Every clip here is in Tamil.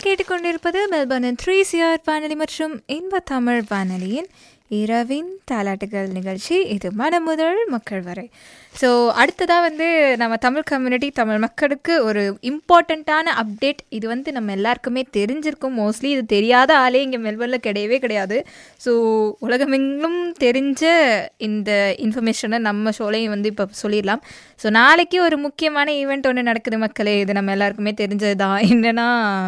நீங்கள் கேட்டுக்கொண்டிருப்பது மெல்பர்னின் த்ரீ சிஆர் வானொலி மற்றும் இன்ப தமிழ் வானொலியின் இரவின் தாலாட்டுகள் நிகழ்ச்சி இது மனம் முதல் மக்கள் வரை ஸோ அடுத்ததாக வந்து நம்ம தமிழ் கம்யூனிட்டி தமிழ் மக்களுக்கு ஒரு இம்பார்ட்டண்ட்டான அப்டேட் இது வந்து நம்ம எல்லாருக்குமே தெரிஞ்சிருக்கும் மோஸ்ட்லி இது தெரியாத ஆளே இங்கே மெல்பர்னில் கிடையவே கிடையாது ஸோ உலகமெங்கும் தெரிஞ்ச இந்த இன்ஃபர்மேஷனை நம்ம ஷோலையும் வந்து இப்போ சொல்லிடலாம் ஸோ நாளைக்கு ஒரு முக்கியமான ஈவெண்ட் ஒன்று நடக்குது மக்களே இது நம்ம எல்லாருக்குமே தெரிஞ்சது தான் என்னென்னா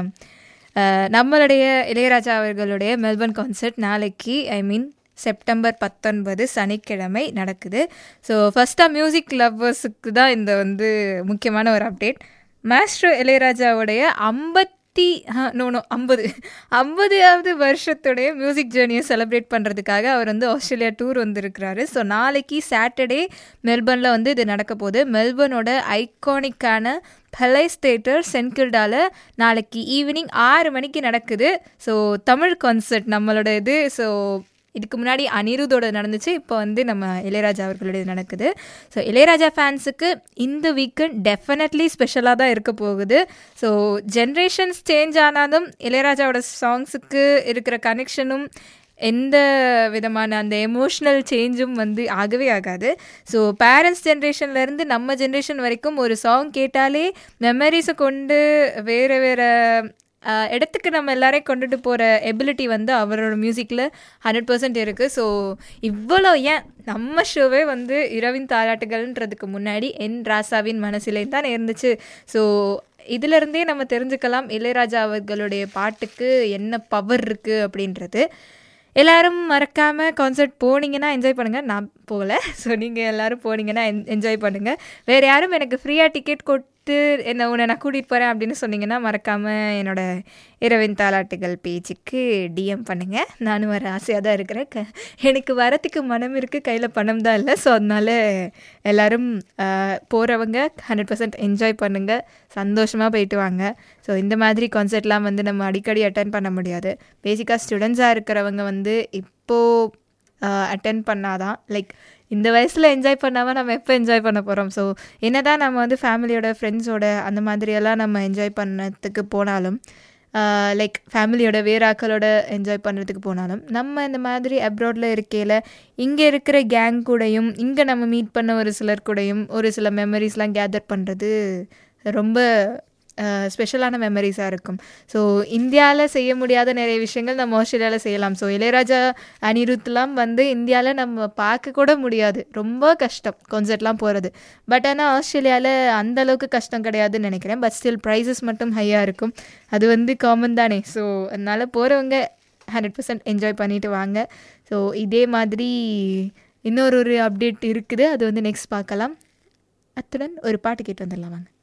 அஹ், நம்மளுடைய இளையராஜா அவர்களுடைய மெல்பர்ன் கான்சர்ட் நாளைக்கு ஐ மீன் செப்டம்பர் பத்தொன்பது சனிக்கிழமை நடக்குது ஸோ ஃபஸ்ட்டாக மியூசிக் லவ்வர்ஸுக்கு தான் இந்த வந்து முக்கியமான ஒரு அப்டேட் மாஸ்டர் இளையராஜாவுடைய ஐம்பத்தி நோ நோ ஐம்பது ஐம்பதாவது வருஷத்துடைய மியூசிக் ஜேர்னியை செலிப்ரேட் பண்ணுறதுக்காக அவர் வந்து ஆஸ்திரேலியா டூர் வந்திருக்கிறாரு ஸோ நாளைக்கு சாட்டர்டே மெல்பர்னில் வந்து இது நடக்க போகுது மெல்பர்னோட ஐகானிக்கான பலைஸ் தேட்டர் சென்கில்டாவில் நாளைக்கு ஈவினிங் ஆறு மணிக்கு நடக்குது ஸோ தமிழ் கான்சர்ட் நம்மளோட இது ஸோ இதுக்கு முன்னாடி அனிருத்தோட நடந்துச்சு இப்போ வந்து நம்ம இளையராஜா அவர்களுடைய நடக்குது ஸோ இளையராஜா ஃபேன்ஸுக்கு இந்த வீக்கெண்ட் டெஃபினெட்லி ஸ்பெஷலாக தான் இருக்க போகுது ஸோ ஜென்ரேஷன்ஸ் சேஞ்ச் ஆனாலும் இளையராஜாவோட சாங்ஸுக்கு இருக்கிற கனெக்ஷனும் எந்த விதமான அந்த எமோஷ்னல் சேஞ்சும் வந்து ஆகவே ஆகாது ஸோ பேரண்ட்ஸ் ஜென்ரேஷன்லேருந்து நம்ம ஜென்ரேஷன் வரைக்கும் ஒரு சாங் கேட்டாலே மெமரிஸை கொண்டு வேறு வேறு ஆஹ் இடத்துக்கு நம்ம எல்லாரையும் கொண்டுட்டு போகிற எபிலிட்டி வந்து அவரோட மியூசிக்கில் ஹண்ட்ரட் பர்சன்ட் இருக்குது ஸோ இவ்வளோ ஏன் நம்ம ஷோவே வந்து இரவின் தாலாட்டுகள்ன்றதுக்கு முன்னாடி என் ராசாவின் மனசிலே தான் இருந்துச்சு ஸோ இதிலிருந்தே நம்ம தெரிஞ்சுக்கலாம் இளையராஜா அவர்களுடைய பாட்டுக்கு என்ன பவர் இருக்குது அப்படின்றது எல்லாரும் மறக்காமல் கான்சர்ட் போனீங்கன்னா என்ஜாய் பண்ணுங்கள் நான் போகல ஸோ நீங்கள் எல்லாரும் போனீங்கன்னா என்ஜாய் பண்ணுங்கள் வேறு யாரும் எனக்கு ஃப்ரீயாக டிக்கெட் கொடுத்து என்ன உன்னை நான் கூட்டிகிட்டு போகிறேன் அப்படின்னு சொன்னீங்கன்னா மறக்காமல் என்னோட இரவின் தாலாட்டுகள் பேஜுக்கு டிஎம் பண்ணுங்கள் நானும் வர ஆசையாக தான் இருக்கிறேன் க எனக்கு வரத்துக்கு மனம் இருக்குது கையில் பணம் தான் இல்லை ஸோ அதனால எல்லோரும் போகிறவங்க ஹண்ட்ரட் பர்சன்ட் என்ஜாய் பண்ணுங்கள் சந்தோஷமாக போயிட்டு வாங்க ஸோ இந்த மாதிரி கான்சர்ட்லாம் வந்து நம்ம அடிக்கடி அட்டன் பண்ண முடியாது பேசிக்காக ஸ்டூடெண்ட்ஸாக இருக்கிறவங்க வந்து இப்போது அட்டன் பண்ணாதான் லைக் இந்த வயசில் என்ஜாய் பண்ணாமல் நம்ம எப்போ என்ஜாய் பண்ண போகிறோம் ஸோ என்னதான் நம்ம வந்து ஃபேமிலியோட ஃப்ரெண்ட்ஸோட அந்த மாதிரியெல்லாம் நம்ம என்ஜாய் பண்ணதுக்கு போனாலும் லைக் ஃபேமிலியோட வேறு ஆக்களோட என்ஜாய் பண்ணுறதுக்கு போனாலும் நம்ம இந்த மாதிரி அப்ராடில் இருக்கையில் இங்கே இருக்கிற கேங் கூடயும் இங்கே நம்ம மீட் பண்ண ஒரு சிலர் கூடயும் ஒரு சில மெமரிஸ்லாம் கேதர் பண்ணுறது ரொம்ப ஸ்பெஷலான மெமரிஸாக இருக்கும் ஸோ இந்தியாவில் செய்ய முடியாத நிறைய விஷயங்கள் நம்ம ஆஸ்திரேலியாவில் செய்யலாம் ஸோ இளையராஜா அனிருத்லாம் வந்து இந்தியாவில் நம்ம பார்க்க கூட முடியாது ரொம்ப கஷ்டம் கான்சர்ட்லாம் போகிறது பட் ஆனால் ஆஸ்திரேலியாவில் அந்த அளவுக்கு கஷ்டம் கிடையாதுன்னு நினைக்கிறேன் பட் ஸ்டில் ப்ரைஸஸ் மட்டும் ஹையாக இருக்கும் அது வந்து காமன் தானே ஸோ அதனால் போகிறவங்க ஹண்ட்ரட் பர்சன்ட் என்ஜாய் பண்ணிட்டு வாங்க ஸோ இதே மாதிரி இன்னொரு ஒரு அப்டேட் இருக்குது அது வந்து நெக்ஸ்ட் பார்க்கலாம் அத்துடன் ஒரு பாட்டு கேட்டு வந்துடலாம் வாங்க